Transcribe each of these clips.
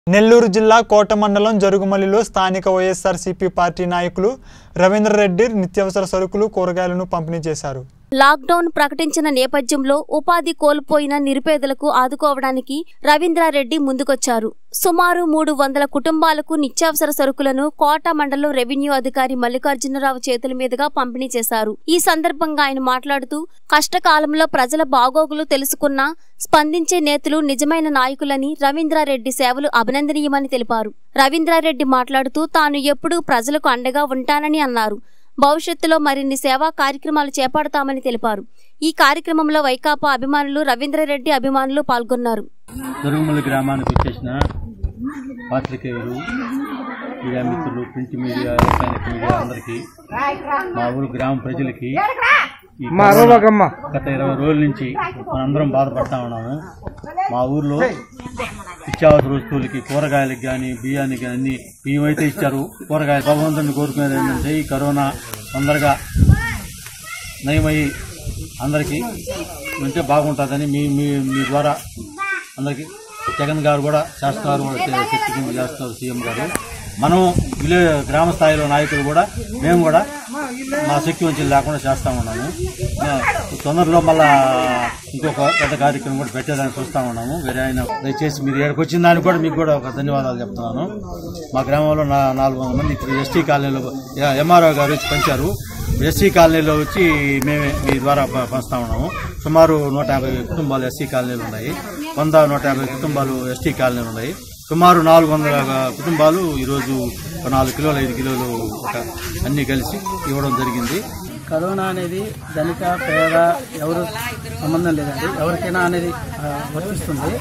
నెల్లూరు జిల్లా కోట మండలం జరుగుమల్లిలో స్థానిక వైఎస్ఆర్సీపీ పార్టీ నాయకులు రవీంద్రరెడ్డి నిత్యావసర సరుకులు కూరగాయలను పంపిణీ చేశారు లాక్డౌన్ ప్రకటించిన నేపథ్యంలో ఉపాధి కోల్పోయిన నిరుపేదలకు ఆదుకోవడానికి రవీంద్రారెడ్డి ముందుకొచ్చారు సుమారు మూడు వందల కుటుంబాలకు నిత్యావసర సరుకులను కోట మండలం రెవెన్యూ అధికారి మల్లికార్జునరావు చేతుల మీదుగా పంపిణీ చేశారు ఈ సందర్భంగా ఆయన మాట్లాడుతూ కష్టకాలంలో ప్రజల బాగోగులు తెలుసుకున్న స్పందించే నేతలు నిజమైన నాయకులని రవీంద్రారెడ్డి సేవలు అభినందనీయమని తెలిపారు రవీంద్రారెడ్డి మాట్లాడుతూ తాను ఎప్పుడూ ప్రజలకు అండగా ఉంటానని అన్నారు భవిష్యత్తులో మరిన్ని సేవా కార్యక్రమాలు చేపడతామని తెలిపారు ఈ కార్యక్రమంలో వైకాపా అభిమానులు రవీంద్రరెడ్డి అభిమానులు పాల్గొన్నారు దొరుగుమల్లి గ్రామానికి వచ్చేసిన పాత్రికేయులు మీడియా మిత్రులు ప్రింట్ మీడియా ఎలక్ట్రానిక్ మీడియా అందరికీ మా ఊరు గ్రామ ప్రజలకి ఈ కరోనా గత ఇరవై రోజుల నుంచి మనందరం బాధపడతా ఉన్నాము మా ఊర్లో నిత్యావసర వస్తువులకి కూరగాయలకి కానీ బియ్యానికి కానీ అన్ని బియ్యం అయితే ఇచ్చారు కూరగాయలు భగవంతుని కోరుకునేది ఏంటంటే ఈ కరోనా తొందరగా నయమయ్యి అందరికీ ఉంటే బాగుంటుందని మీ మీ మీ ద్వారా అందరికీ జగన్ గారు కూడా చేస్తున్నారు కూడా చే- శక్తి కింద చేస్తున్నారు సీఎం గారు మనం విలే గ్రామ స్థాయిలో నాయకులు కూడా మేము కూడా మా శక్తి వంచన లేకుండా చేస్తా ఉన్నాము ఆ, తొందరలో మళ్ళా ఇంకొక పెద్ద కార్యక్రమం కూడా పెట్టేదాన్ని చూస్తా ఉన్నాము వేరే ఆయన దయచేసి మీరు ఇక్కడికి వచ్చిన దానికి కూడా మీకు కూడా ఒక ధన్యవాదాలు చెప్తున్నాను మా గ్రామంలో నా నాలుగు వందల మంది ఇప్పుడు ఎస్టీ కాలనీలో ఎంఆర్ఓ గారు వచ్చి పంచారు ఎస్సీ కాలనీలో వచ్చి మేమే మీ ద్వారా ప- పంచుతా ఉన్నాము సుమారు నూట యాభై కుటుంబాలు ఎస్సీ కాలనీలు ఉన్నాయి వంద నూట యాభై కుటుంబాలు ఎస్టీ కాలనీలు ఉన్నాయి సుమారు నాలుగు వందల కుటుంబాలు ఈరోజు ఒక నాలుగు కిలోలు ఐదు కిలోలు ఒక అన్ని కలిసి ఇవ్వడం జరిగింది కరోనా అనేది ధనిక పేద ఎవరు సంబంధం లేదండి ఎవరికైనా అనేది ఆ, వర్తిస్తుంది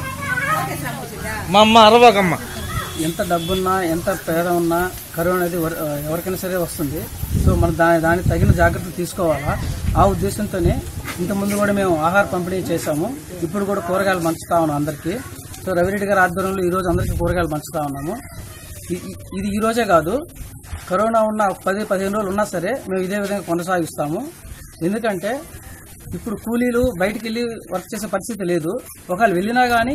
మా అమ్మ అరవకమ్మ ఎంత డబ్బున్నా ఎంత పేద ఉన్నా కరోనా అనేది వర్- ఆ, ఎవరికైనా సరే వస్తుంది సో మనం దాని దానికి తగిన జాగ్రత్తలు తీసుకోవాలా ఆ ఉద్దేశంతోనే ఇంతకుముందు కూడా మేము ఆహార పంపిణీ చేశాము ఇప్పుడు కూడా కూరగాయలు పంచుతా ఉన్నాం అందరికీ సో రవిరెడ్డి గారి ఆధ్వర్యంలో ఈ రోజు అందరికీ కూరగాయలు పంచుతా ఉన్నాము ఇ- ఇ- ఇది ఈ రోజే కాదు కరోనా ఉన్న ఒక పది పదిహేను రోజులు ఉన్నా సరే మేము ఇదే విధంగా కొనసాగిస్తాము ఎందుకంటే ఇప్పుడు కూలీలు బయటికి వెళ్ళి వర్క్ చేసే పరిస్థితి లేదు ఒకవేళ వెళ్ళినా కానీ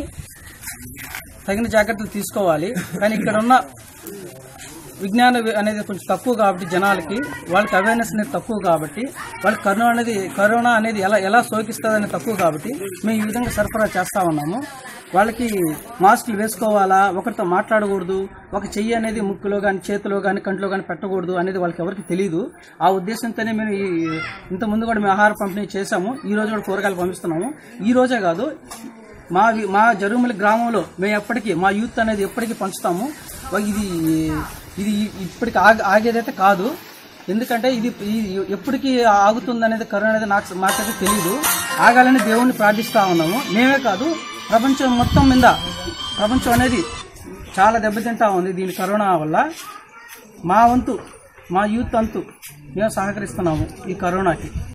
తగిన జాగ్రత్తలు తీసుకోవాలి కానీ ఇక్కడ ఉన్న విజ్ఞానం అనేది కొంచెం తక్కువ కాబట్టి జనాలకి వాళ్ళకి అవేర్నెస్ అనేది తక్కువ కాబట్టి వాళ్ళకి కరోనా అనేది కరోనా అనేది ఎలా ఎలా సోకిస్తుంది అనేది తక్కువ కాబట్టి మేము ఈ విధంగా సరఫరా చేస్తా ఉన్నాము వాళ్ళకి మాస్కులు వేసుకోవాలా ఒకరితో మాట్లాడకూడదు ఒక చెయ్యి అనేది ముక్కులో కానీ చేతిలో కానీ కంట్లో కానీ పెట్టకూడదు అనేది వాళ్ళకి ఎవరికి తెలియదు ఆ ఉద్దేశంతోనే మేము ఈ ఇంత ముందు కూడా మేము ఆహార పంపిణీ చేశాము ఈ రోజు కూడా కూరగాయలు పంపిస్తున్నాము ఈ రోజే కాదు మా వి- మా జరుగుమలి గ్రామంలో మేము ఎప్పటికీ మా యూత్ అనేది ఎప్పటికీ పంచుతాము ఇది ఇది ఇప్పటికి ఆగ ఆగేదైతే కాదు ఎందుకంటే ఇది ఇది ఎప్పటికీ ఆగుతుంది అనేది కరోనా అనేది నాకు మాకైతే తెలియదు ఆగాలని దేవుణ్ణి ప్రార్థిస్తా ఉన్నాము మేమే కాదు ప్రపంచం మొత్తం మీద ప్రపంచం అనేది చాలా దెబ్బతింటా ఉంది దీని కరోనా వల్ల మా వంతు మా యూత్ అంతు మేము సహకరిస్తున్నాము ఈ కరోనాకి